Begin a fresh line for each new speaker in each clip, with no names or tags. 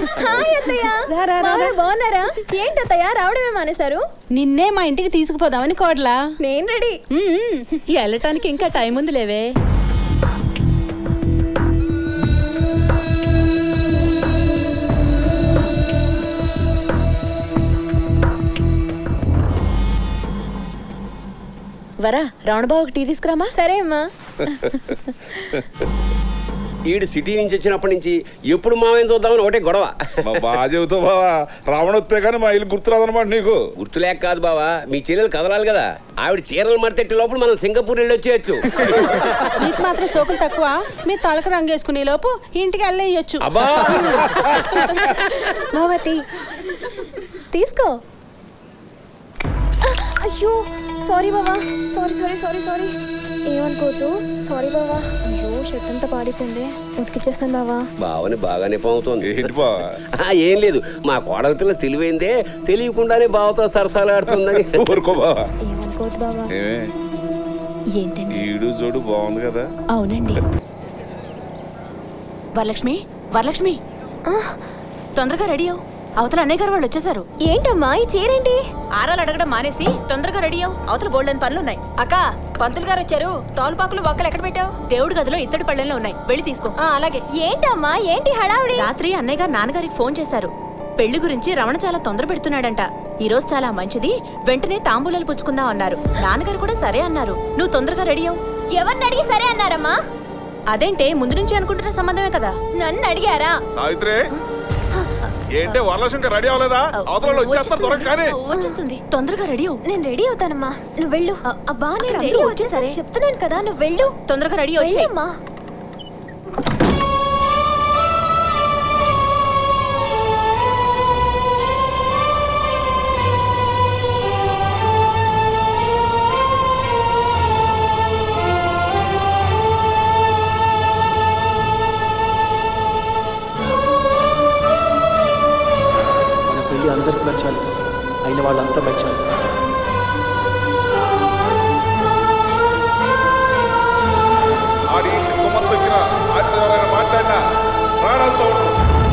Hi అత్తయ్య మామయ్య బాగున్నారా ఏంటి అత్తయ్య రావడమే మానేశారు
నిన్నే మా ఇంటికి తీసుకుపోదామని కోడలా
నేను రెడీ
మ్మ్. వెళ్ళటానికి ఇంకా టైం ఉంది లేవే వరా రావణబాబుకి టీ తీసుకురామా
సరే అమ్మా
ఈడు సిటీ నుంచి వచ్చినప్పటి నుంచి ఎప్పుడు మామయ్య చూద్దామని ఒకటే గొడవ
మా బాగా చెబుతావు బావా రావణ వస్తే కానీ మా ఇల్లు గుర్తురాదనమాట నీకు
గుర్తులేక కాదు బావా మీ చెల్లెలు కదలాలి కదా ఆవిడ చీరలు మడతెట్టే లోపల మనం సింగపూర్ వెళ్ళి వచ్చేయచ్చు
నీకు మాత్రం సోకులు తక్కువ మీరు తలకు రంగేసుకునే లోపు ఇంటికి వెళ్ళేయచ్చు
అబ్బా
బావా టీ తీసుకో ఆ, అయ్యో సారీ బావా సారీ సారీ సారీ సారీ ఏమనుకోవద్దు సారీ బావా అయ్యో షర్ట్ అంతా పాడిపోయింది ఉతికిచ్చేస్తాను బావా
బావని బాగానే పావుతోంది
ఏంటి బావా
ఆ, ఏం లేదు మా కోడల పిల్ల తెలివైందే తెలియకుండానే బావతో సరసాలు ఆడుతుందని
ఊరుకో బావా
ఏమనుకోవద్దు బావా
ఏమే
ఏంటండి
ఈడు జోడు బాగుంది కదా
అవునండి వరలక్ష్మి వరలక్ష్మి తొందరగా రెడీ అవు అవతల అన్నయ్య గారు వాళ్ళు వచ్చేసారు
ఏంటమ్మా ఈ చీరేంటి
ఆరాలు అడగడం మానేసి తొందరగా రెడీ అవు అవతల బోల్డెన్ పనులు ఉన్నాయి
అక్క పంతులు గారు వచ్చారు తోలుపాకులు బొక్కలు ఎక్కడ పెట్టావు
దేవుడి గదిలో ఇత్తడి పళ్ళెంలో ఉన్నాయి వెళ్ళి తీసుకో
అలాగే ఏంటమ్మా ఏంటి హడావుడి
రాత్రి అన్నయ్య గారు నాన్నగారికి ఫోన్ చేశారు పెళ్లి గురించి రమణ చాలా తొందర పెడుతున్నాడంట ఈ రోజు చాలా మంచిది వెంటనే తాంబూలాలు పుచ్చుకుందాం అన్నారు నాన్నగారు కూడా సరే అన్నారు నువ్వు తొందరగా రెడీ అవు
ఎవరిని అడిగి సరే అన్నారమ్మా
అదేంటే ముందు నుంచి అనుకుంటున్న సంబంధమే కదా
నన్ను అడిగారా
సావిత్రి ఏంటే వరలక్ష్మి రెడీ అవ్వలేదా అవతల వాళ్ళు వచ్చేస్తారు త్వరగా కానీ
వచ్చేస్తుంది తొందరగా రెడీ అవు
నేను రెడీ అవుతానమ్మా నువ్వు వెళ్ళు అ- అబ్బా నేను
అక్కడ
రెడీ
అందరూ
వచ్చేసరి
వచ్చేసారే.
చెప్తున్నాను కదా నువ్వు వెళ్ళు
తొందరగా రెడీ వచ్చే
వెళ్ళమ్మా
మన పెళ్లి అందరికి నచ్చాలి అయిన వాళ్ళంతా మెచ్చాలి
ఆడి ఇంటి కుమ్మం దగ్గర ఆడితో ఎవరైనా మాట్లాడినా ప్రాణాలతో ఉండు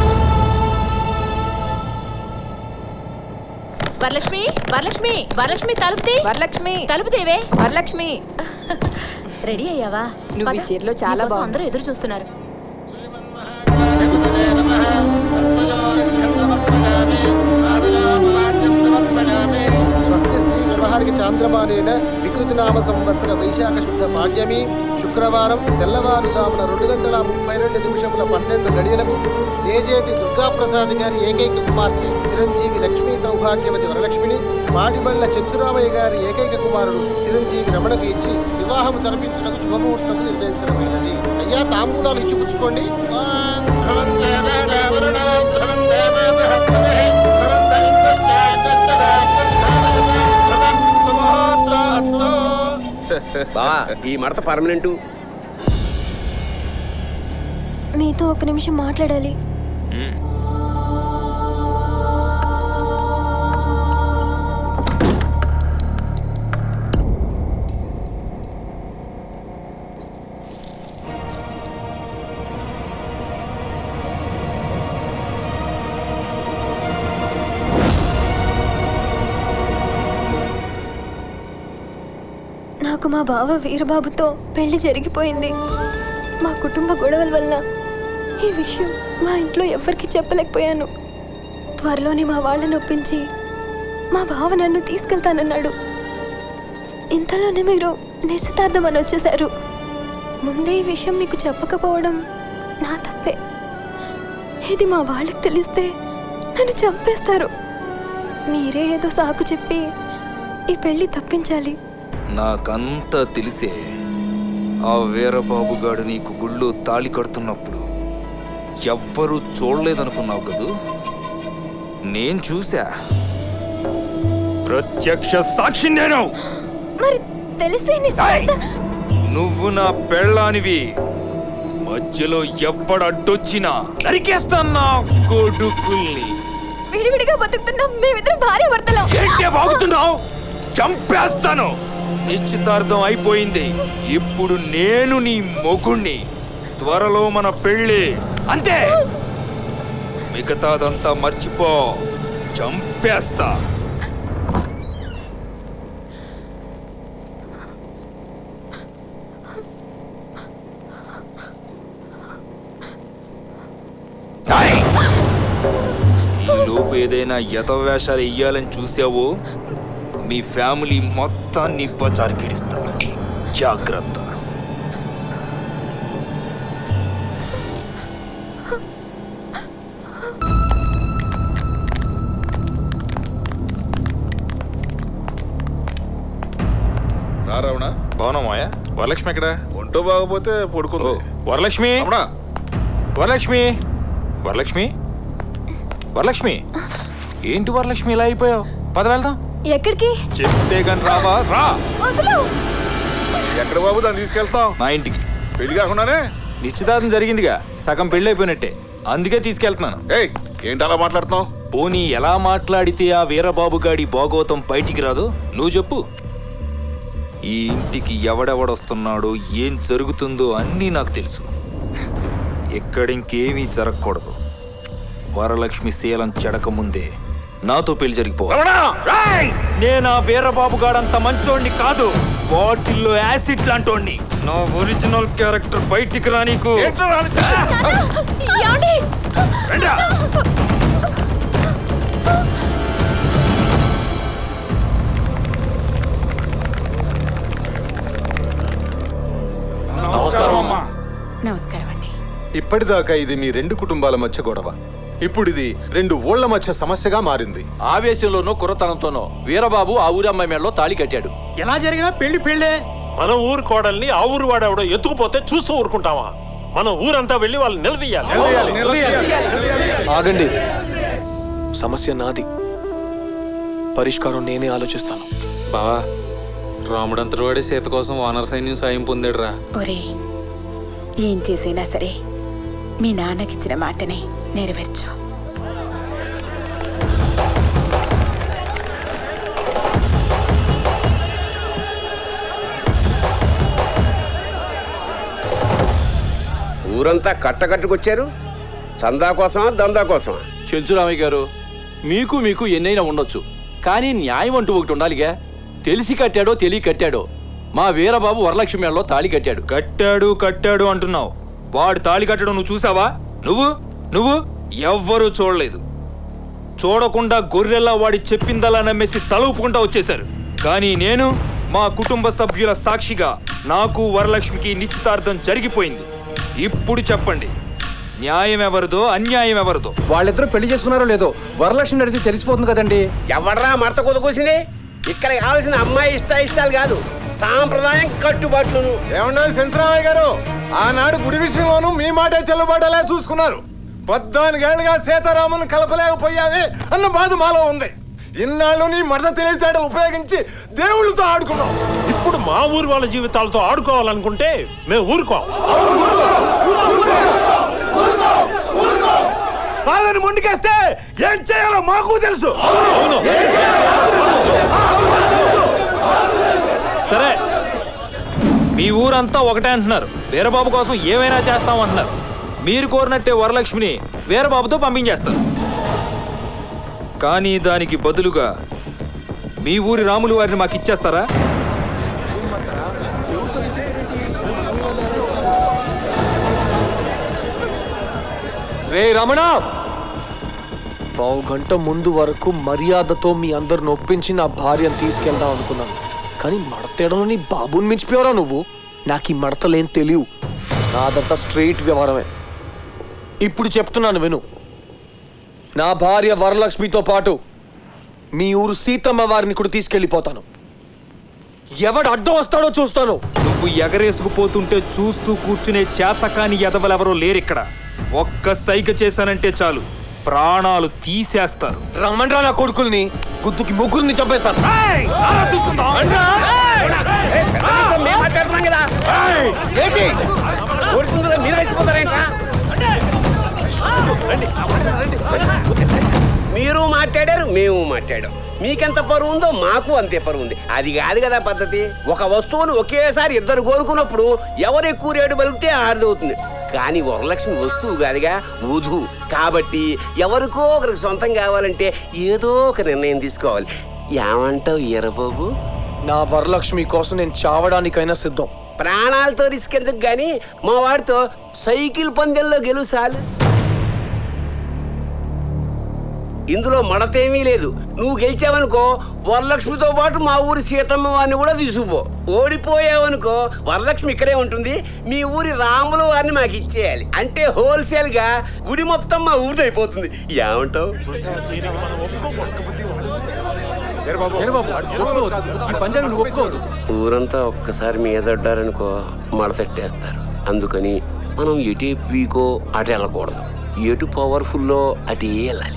వరలక్ష్మి వరలక్ష్మి వరలక్ష్మి తలుపుతి
వరలక్ష్మి
తలుపుతేవే
వరలక్ష్మి
రెడీ అయ్యావా
నువ్వు ఈ
పద.
చీరలో చాలా
నీకోసం
బాగున్నావు.
అందరూ ఎదురు చూస్తున్నారు
స్వస్తి శ్రీ వ్యవహారిక చాంద్రమానేన వికృతి నామ సంవత్సర వైశాఖ శుద్ధ పాడ్యమి శుక్రవారం తెల్లవారుజామున రెండు గంటల ముప్పై రెండు నిమిషముల పన్నెండు గడియలకు తేజేటి దుర్గాప్రసాద్ గారి ఏకైక కుమార్తె చిరంజీవి లక్ష్మీ సౌభాగ్యవతి వరలక్ష్మిని మాటిబళ్ళ చెంచురామయ్య గారి ఏకైక కుమారుడు చిరంజీవి రమణకు ఇచ్చి వివాహము జరిపించుటకు శుభముహూర్తం నిర్ణయించడమైనది అయ్యా తాంబూలాలు ఇచ్చి పుచ్చుకోండి
బావా ఈ మడత పర్మనెంట్
మీతో ఒక నిమిషం మాట్లాడాలి నాకు మా బావ వీరబాబుతో పెళ్లి జరిగిపోయింది మా కుటుంబ గొడవల వల్ల ఈ విషయం మా ఇంట్లో ఎవ్వరికీ చెప్పలేకపోయాను త్వరలోనే మా వాళ్ళని ఒప్పించి మా బావ నన్ను తీసుకెళ్తానన్నాడు ఇంతలోనే మీరు నిశ్చితార్థం అని వచ్చేశారు ముందే ఈ విషయం మీకు చెప్పకపోవడం నా తప్పే ఇది మా వాళ్ళకి తెలిస్తే నన్ను చంపేస్తారు మీరే ఏదో సాకు చెప్పి ఈ పెళ్లి తప్పించాలి
నాకంతా తెలిసే ఆ వీరబాబుగాడు నీకు గుళ్ళు తాళి కడుతున్నప్పుడు ఎవ్వరూ చూడలేదనుకున్నావు కదూ నేను చూసా ప్రత్యక్ష సాక్షి నేను
మరి తెలిస్తే నిశ్చితార్థం
నువ్వు నా పెళ్ళానివి మధ్యలో ఎవ్వడు అడ్డొచ్చినా నరికేస్తాను నా కొడుకుల్ని
విడివిడిగా బతుకుతున్నాం మేమిద్దరం భార్య భర్తలం
ఏంటే బాగుతున్నావు చంపేస్తాను నిశ్చితార్థం అయిపోయింది ఇప్పుడు నేను నీ మొగుణ్ణి త్వరలో మన పెళ్ళి అంతే మిగతాదంతా మర్చిపో చంపేస్తా ఏయ్! ఈ లోపు ఏదైనా యథవేషాలు వెయ్యాలని చూసావో మీ ఫ్యామిలీ మొత్తాన్ని బజార్కిడిస్తా జాగ్రత్త
రారావణ
బాగున్నామాయా వరలక్ష్మి ఎక్కడ
ఒంటో బాగపోతే
ఓ
పడుకుంది
వరలక్ష్మి
రమణ
వరలక్ష్మి వరలక్ష్మి వరలక్ష్మి ఏంటి వరలక్ష్మి ఇలా అయిపోయావు పద వెళ్దాం
ఎక్కడికి
చెప్తే గాని రావా రా
వదులు
ఎక్కడ బాబు దాన్ని తీసుకెళ్తాం
మా ఇంటికి
పెళ్లి కాకుండానే
నిశ్చితార్థం జరిగిందిగా సగం పెళ్ళి అయిపోయినట్టే అందుకే తీసుకెళ్తున్నాను
ఏయ్ ఏంటి అలా మాట్లాడుతున్నావు
పోనీ ఎలా మాట్లాడితే ఆ వీరబాబు గాడి భాగోతం బయటికి రాదు నువ్వు చెప్పు ఈ ఇంటికి ఎవడెవడొస్తున్నాడో ఏం జరుగుతుందో అన్నీ నాకు తెలుసు ఎక్కడ ఇంకేమీ జరగకూడదు వరలక్ష్మి శీలం చెడక ముందే నాతో పెళ్లి జరిగిపో నేను ఆ వీరబాబు గాడంత మంచోడిని కాదు బాటిల్లో యాసిడ్ లాంటోడిని నా ఒరిజినల్ క్యారెక్టర్ బయటికి రా నీకు
ఏంట్రా రాని చెప్పు.
ఏమండి
రండ్రా.
నమస్కారం అమ్మా
నమస్కారం అండి
ఇప్పటిదాకా ఇది మీ రెండు కుటుంబాల మధ్య గొడవ ఇప్పుడు ఇది రెండు ఊళ్ల మధ్య సమస్యగా మారింది
ఆవేశంలోనో కుర్రతనంతోనో వీరబాబు ఆ ఊరి అమ్మాయి మేడలో తాళి కట్టాడు
ఎలా జరిగినా పెళ్లి పెళ్ళే మన ఊరు కోడల్ని ఆ ఊరు వాడెవడో ఎత్తుకుపోతే చూస్తూ ఊరుకుంటావా మన ఊరంతా వెళ్ళి వాళ్ళు నిలదీయాలి
ఆగండి సమస్య నాది పరిష్కారం నేనే ఆలోచిస్తాను
బావా రాముడంతటి వాడే సీత కోసం వానర సైన్యం సాయం పొందాడురా
ఒరే ఏం చేసైనా సరే మీ నాన్నకిచ్చిన మాటని నెరవేర్చు
ఊరంతా కట్టకట్టుకొచ్చారు చందా కోసమా దందా కోసమా
చెంచురామయ్య గారు మీకు మీకు ఎన్నైనా ఉండొచ్చు కానీ న్యాయం అంటూ ఒకటి ఉండాలిగా తెలిసి కట్టాడో తెలియ కట్టాడో మా వీరబాబు వరలక్ష్మి మేడలో తాళి కట్టాడు
కట్టాడు కట్టాడు అంటున్నావు వాడు తాళి కట్టడం నువ్వు చూసావా నువ్వు నువ్వు ఎవ్వరూ చూడలేదు చూడకుండా గొర్రెల్లా వాడి చెప్పిందలా నమ్మేసి తల ఊపుకుంటా వచ్చేశారు కానీ నేను మా కుటుంబ సభ్యుల సాక్షిగా నాకు వరలక్ష్మికి నిశ్చితార్థం జరిగిపోయింది ఇప్పుడు చెప్పండి న్యాయం ఎవరిదో అన్యాయం ఎవరిదో
వాళ్ళిద్దరూ పెళ్లి చేసుకున్నారో లేదో వరలక్ష్మి అడిగితే తెలిసిపోతుంది కదండి
ఎవడ్రా మడత కొదకొసింది ఇక్కడ కావాల్సిన అమ్మాయి ఇష్ట ఇష్టాలు కాదు సాంప్రదాయం కట్టుబాట్లను
ఏమన్నా శంసరామయ్య గారు ఆనాడు గుడి విషయంలోనూ మీ మాటే చెల్లుబాటలే చూసుకున్నారు పద్నాలుగేళ్లుగా సీతారామును కలపలేకపోయావే అన్న బాధ మాలో ఉంది ఇన్నాళ్ళు నీ మరద తెలివితేటలు ఉపయోగించి దేవుళ్ళతో ఆడుకున్నాం
ఇప్పుడు మా ఊరు వాళ్ళ జీవితాలతో ఆడుకోవాలనుకుంటే మేము ఊరుకోం
వాళ్ళని ముందుకేస్తే ఏం చేయాలో మాకు తెలుసు
సరే మీ ఊరంతా ఒకటే అంటున్నారు వీరబాబు కోసం ఏమైనా చేస్తాం అంటున్నారు మీరు కోరినట్టే వరలక్ష్మిని వీరబాబుతో పంపించేస్తారు కానీ దానికి బదులుగా మీ ఊరి రాములు వారిని మాకు ఇచ్చేస్తారా
రే రమణ పావు గంట ముందు వరకు మర్యాదతో మీ అందరు నొప్పించి నా భార్యను తీసుకెళ్దాం అనుకున్నాను కానీ మడతేయడంలో నీ బాబుని మించిపోయారా నువ్వు నాకు ఈ మడతలేం తెలియవు నాదంతా స్ట్రైట్ వ్యవహారమే ఇప్పుడు చెప్తున్నాను విను నా భార్య వరలక్ష్మితో పాటు మీ ఊరు సీతమ్మ వారిని కూడా తీసుకెళ్ళిపోతాను ఎవడు అడ్డం వస్తాడో చూస్తాను
నువ్వు ఎగరేసుకుపోతుంటే చూస్తూ కూర్చునే చేతకాని ఎదవలెవరో లేరిక్కడ ఒక్క సైగ చేశానంటే చాలు ప్రాణాలు తీసేస్తారు
రమ్మండ్రా నా కొడుకుల్ని గుద్దుకి ముగ్గురిని చంపేస్తాను
మేము మాట్లాడుతున్నాం కదా ఏంటి ఊరుకుంటుందో మీరు రెచ్చిపోతారేంట్రా మీరు మాట్లాడారు మేము మాట్లాడాం మీకెంత పరువు ఉందో మాకు అంతే పరువు ఉంది అది కాదు కదా పద్ధతి ఒక వస్తువును ఒకేసారి ఇద్దరు కోరుకున్నప్పుడు ఎవరు ఎక్కువ రేటు బలిగితే ఆరుదవుతుంది కానీ వరలక్ష్మి వస్తువు కాదుగా వధు కాబట్టి ఎవరికో ఒకరికి సొంతం కావాలంటే ఏదో ఒక నిర్ణయం తీసుకోవాలి ఏమంటావు ఈరబాబు
నా వరలక్ష్మి కోసం నేను చావడానికైనా సిద్ధం
ప్రాణాలతో రిస్క్ ఎందుకు గాని మా వాడితో సైకిల్ పందెంలో గెలుసాలు ఇందులో మడతేమీ లేదు నువ్వు గెలిచావనుకో వరలక్ష్మితో పాటు మా ఊరి సీతమ్మ వారిని కూడా తీసుకుపో ఓడిపోయావనుకో వరలక్ష్మి ఇక్కడే ఉంటుంది మీ ఊరి రాముల వారిని మాకు ఇచ్చేయాలి అంటే హోల్సేల్ గా గుడి మొత్తం మా ఊరితో అయిపోతుంది ఏమంటావు ఊరంతా ఒక్కసారి మీదడ్డారనుకో మడతెట్టేస్తారు అందుకని మనం ఎటు వీకో అటు వెళ్ళకూడదు ఎటు పవర్ఫుల్లో అటు వెళ్ళాలి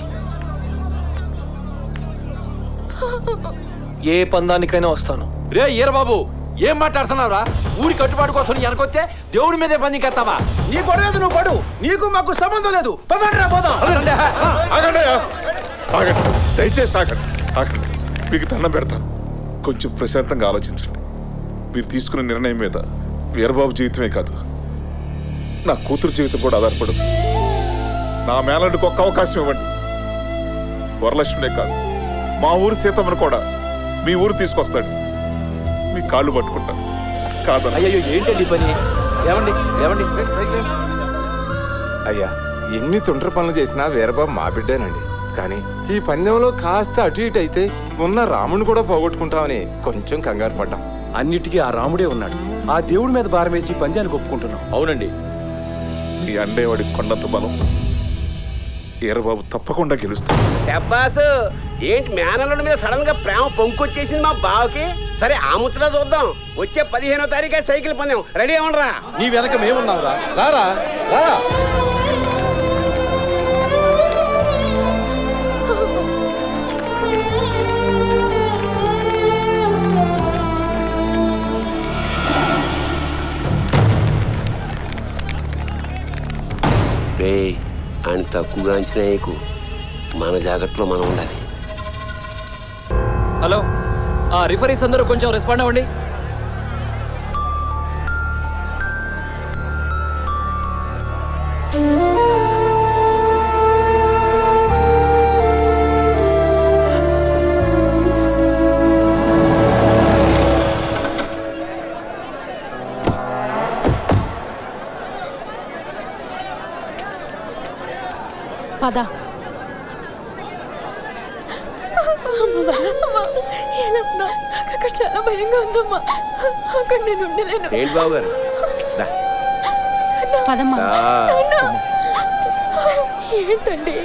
ఏ పందానికైనా వస్తాను
రే ఈరబాబు ఏం మాట్లాడుతున్నావురా ఊరి కట్టుబాటు కోసం వెనకొస్తే దేవుడి మీదే పని కత్తావా
నీ గొడవ నువ్వు పడు నీకు మాకు సంబంధం లేదు పదండి పోదాం
ఆగండి ఆగండి దయచేసి ఆగండి ఆగండి మీకు దండం పెడతాను కొంచెం ప్రశాంతంగా ఆలోచించండి మీరు తీసుకున్న నిర్ణయం మీద వీరబాబు జీవితమే కాదు నా కూతురు జీవితం కూడా ఆధారపడదు నా మేనల్లుడికి ఒక్క అవకాశం ఇవ్వండి వరలక్ష్మినే కాదు మా ఊరు సీతమ్మను కూడా మీ ఊరు తీసుకొస్తాడు మీ కాళ్ళు పట్టుకుంటాను కాదు
అయ్యో ఏంటండి ఈ పని ఏమండి ఏమండి
అయ్యా ఎన్ని తుండ్ర పనులు చేసినా వీరబాబు మా బిడ్డేనండి కానీ ఈ పందెంలో కాస్త అటు ఇటు అయితే ఉన్న రాముని కూడా పోగొట్టుకుంటామని కొంచెం కంగారు పడ్డాం
అన్నిటికీ ఆ రాముడే ఉన్నాడు ఆ దేవుడి మీద భారం వేసి ఈ పంద్యానికి ఒప్పుకుంటున్నాం
అవునండి
మీ అండేవాడి కొండంత బలం ఈరబాబు తప్పకుండా గెలుస్తాడు
శబ్బాసు ఏంటి మేనల్లుడి మీద సడన్ గా ప్రేమ పొంకొచ్చేసింది మా బావకి సరే ఆ ముచ్చట చూద్దాం వచ్చే పదిహేనో తారీఖే సైకిల్ పందెం రెడీ అవ్వండిరా
నీ వెనక మేమున్నావురా రారా రారా
రే ఆయన తక్కువగా అంచనా వేయకు. మన జాగ్రత్తలో మనం ఉండాలి
హలో ఆ రిఫరీస్ అందరూ కొంచెం రెస్పాండ్ అవ్వండి
పద
నాకు అక్కడ చాలా భయంగా ఉందమ్మా అక్కడ నేను ఉండలేను
ఏంటి బాబు గారు దా.
పదమ్మా
దా.
నాన్న! ఏంటండి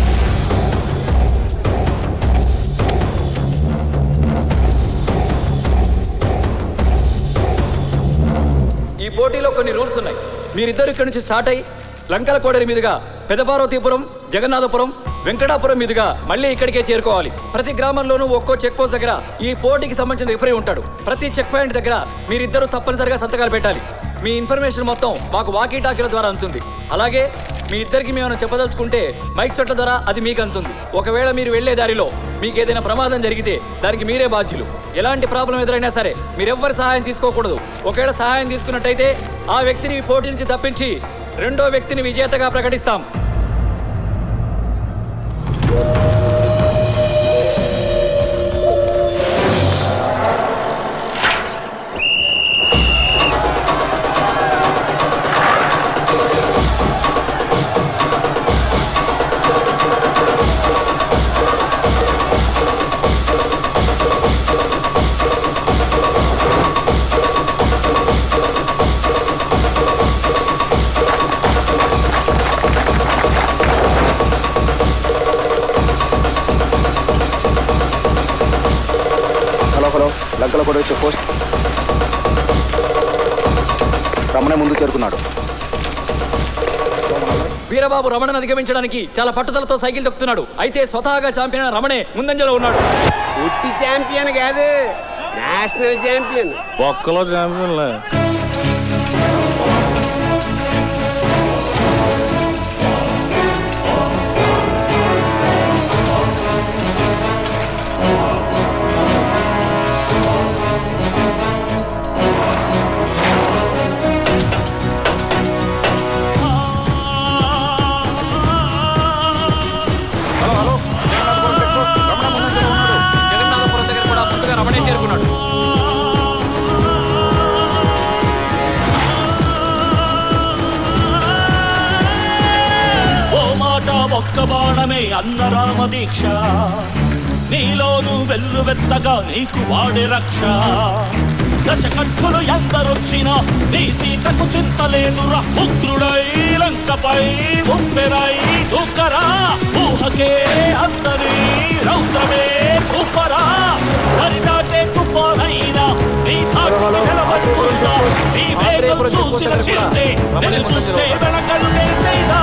ఈ పోటీలో కొన్ని రూల్స్ ఉన్నాయి మీరిద్దరు ఇక్కడి నుంచి స్టార్ట్ అయ్యి లంకల కోడరి మీదుగా పెదపార్వతీపురం జగన్నాథపురం వెంకటాపురం మీదుగా మళ్ళీ ఇక్కడికే చేరుకోవాలి ప్రతి గ్రామంలోనూ ఒక్కో చెక్ పోస్ట్ దగ్గర ఈ పోటీకి సంబంధించిన రిఫరీ ఉంటాడు ప్రతి చెక్ పాయింట్ దగ్గర మీరిద్దరూ తప్పనిసరిగా సంతకాలు పెట్టాలి మీ ఇన్ఫర్మేషన్ మొత్తం మాకు వాకీ టాకీల ద్వారా అందుతుంది అలాగే మీ ఇద్దరికి మేము చెప్పదలుచుకుంటే మైక్ సెట్ల ద్వారా అది మీకు అందుతుంది ఒకవేళ మీరు వెళ్లే దారిలో మీకు ఏదైనా ప్రమాదం జరిగితే దానికి మీరే బాధ్యులు ఎలాంటి ప్రాబ్లం ఎదురైనా సరే మీరెవ్వరి సహాయం తీసుకోకూడదు ఒకవేళ సహాయం తీసుకున్నట్టయితే ఆ వ్యక్తిని ఈ పోటీ నుంచి తప్పించి రెండో వ్యక్తిని విజేతగా ప్రకటిస్తాం
హలో హలో లంకల కూడా చెక్ పోస్ట్ రమణ ముందు చేరుకున్నాడు
వీరబాబు రమణను అధిగమించడానికి చాలా పట్టుదలతో సైకిల్ తొక్కుతున్నాడు అయితే స్వతహాగా ఛాంపియన్ రమణే ముందంజలో ఉన్నాడు
ఉట్టి ఛాంపియన్ కాదు నేషనల్ ఛాంపియన్
ఒక్కలో ఛాంపియన్లే
ఆ ఒక్క బాణమే అన్న రామ దీక్ష నీలోను వెల్లువెత్తగా నీకు వాడే రక్ష దశకట్టులు ఎందరొచ్చినా నీ సీతకు చింతలేదురా ఉగ్రుడై లంకపై ఉప్పెరై దుఃఖరా ఊహకే అందని రౌద్రమే చూపరా వరి దాటే తుఫానైనా నీ తాటికి నిలబడుతుందా నీ వేగం చూసిన చిరుతే వెను చూస్తే వెనకలు వేసేదా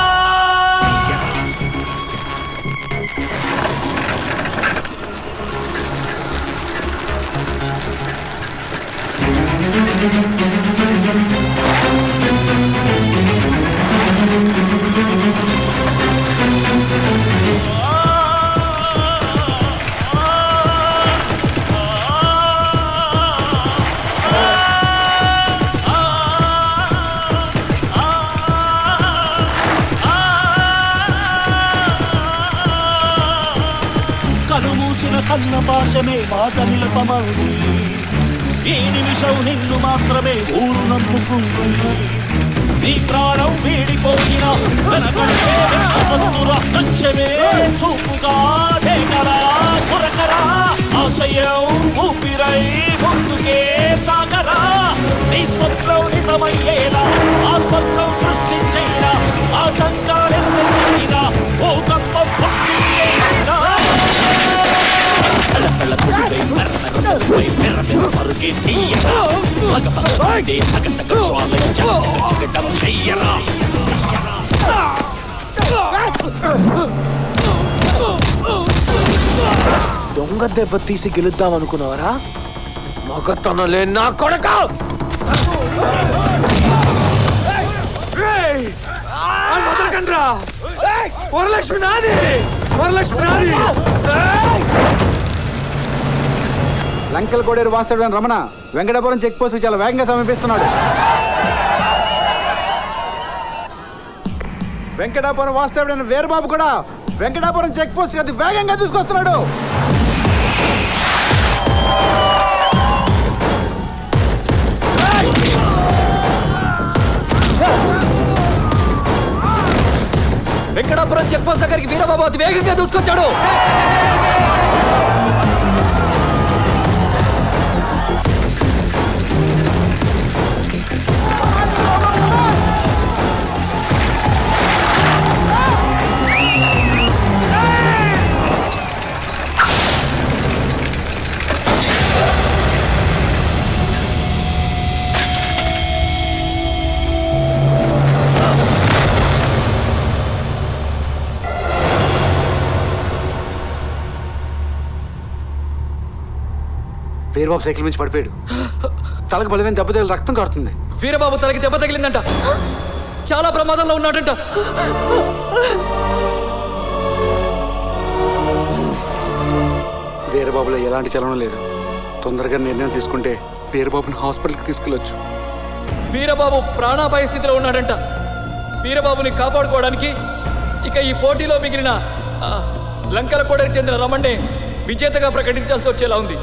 కనుమూసిన కన్న పాశమే మాట నిలపమంది ఈ నిమిషం నిన్ను మాత్రమే ఊరు నమ్ముకుంది నీ ప్రాణం వీడిపోయిన వెనకంటే వెనకదురా లక్ష్యమే చూపుగా దేగరా కొరకరా ఆశయం ఊపిరై ముందుకే సాగరా నీ స్వప్నం నిజమయ్యేలా ఆ స్వప్నం సృష్టించేలా ఆటంకాలెన్నైనా భూకంపం పుట్టించేలా కళ్ళ పిడిపై మెర మెర మెరుపై మెర మెర మరుగే తీయరా పగ పగ పడే తగ తగ జ్వాల జగ జగ జగడం చెయ్యరా
దొంగ దెబ్బ తీసి గెలుద్దాం అనుకున్నావరా మగతనలే నా కొడక
వదలకండ్రా వరలక్ష్మి నాది వరలక్ష్మి నాది
లంకల కోడేరు వాస్తాడు రమణ వెంకటాపురం చెక్ పోస్ట్ చాలా వేగంగా సమీపిస్తున్నాడు వెంకటాపురం వాస్తవుడైన వీరబాబు కూడా వెంకటాపురం చెక్ పోస్ట్ అది వేగంగా తీసుకొస్తున్నాడు
వెంకటాపురం చెక్ పోస్ట్ దగ్గరికి వీరబాబు అతి వేగంగా దూసుకొచ్చాడు
వీరబాబు సైకిల్ నుంచి పడిపోయాడు తలకు బలమైన దెబ్బ తగిలి రక్తం కారుతుంది
వీరబాబు తలకి దెబ్బ తగిలిందంట చాలా ప్రమాదంలో ఉన్నాడంట
వీరబాబులో ఎలాంటి చలనం లేదు తొందరగా నిర్ణయం తీసుకుంటే వీరబాబుని హాస్పిటల్కి తీసుకెళ్ళొచ్చు
వీరబాబు ప్రాణాపాయ స్థితిలో ఉన్నాడంట వీరబాబుని కాపాడుకోవడానికి ఇక ఈ పోటీలో మిగిలిన ఆ, లంకల కోడరికి చెందిన రమణ్ణే విజేతగా ప్రకటించాల్సి వచ్చేలా ఉంది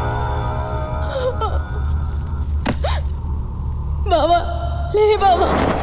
బావా లే బావా